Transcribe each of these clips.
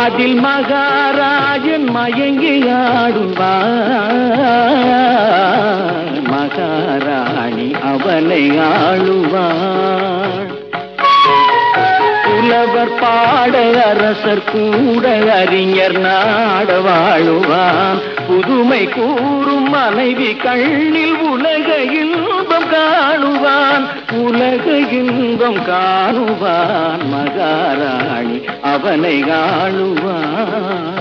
அதில் மகாராஜன் மயங்கி ஆடுவான் மகாராணி அவனை ஆளுவாள் புலவர் பாட அரசர் கூட அறிஞர் நாட வாழுவான் புதுமை கூறும் மனைவி கண்ணில் உலக இன்பம் காணுவான் உலக இன்பம் காணுவான் மகாராணி அவனை ஆளுவான்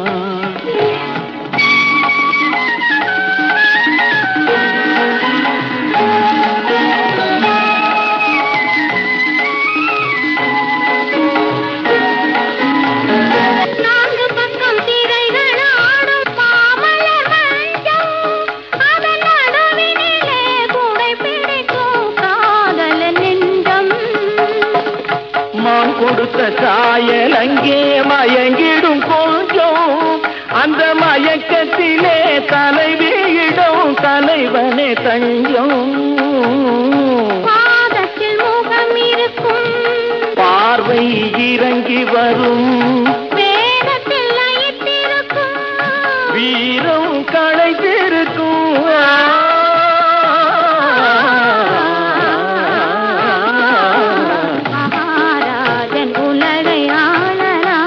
நான்கு பக்கம் திரைகள் ஆடும் மாமலர் மஞ்சம் அதன் நடுவினிலே கூடை பிடிக்கும் காதலன் நெஞ்சம் மான் கொடுத்த சாயல் அங்கே மயங்கிடும் கொஞ்சம் அந்த மயக்கத்திலே தலைவியிடம் தலைவனே தஞ்சம் பாதத்தில் முகம் இருக்கும் பார்வை இறங்கி வரும் வேதத்தில் லயித்திருக்கும் வீரம் களைத்திருக்கும் மகாராஜன் உலகை ஆளலாம்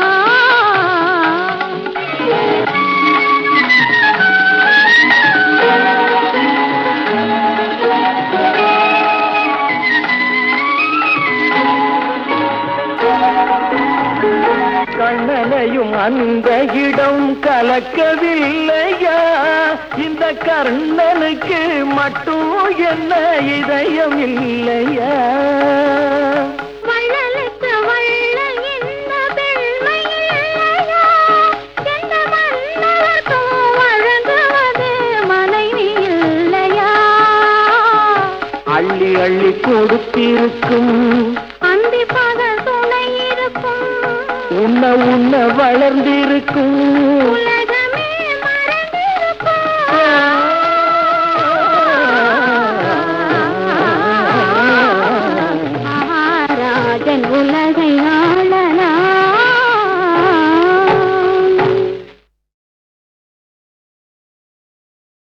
கண்ணனையும் அந்த இடம் கலக்கவில்லையா இந்த கர்ணனுக்கு மட்டும் என்ன இதயம் இல்லையா வள்ளலுக்கு வள்ளல் என்ற பெண்மை இல்லையா? எந்த மன்னருக்கும் வழங்குவது மனைவி இல்லையா? அள்ளி அள்ளி கொடுத்திருக்கும் அந்தி பகல் துணை இருக்கும் உண்ண உண்ண வளர்ந்திருக்கும் உலகமே மறந்திருக்கும் மகாராஜன் உலகை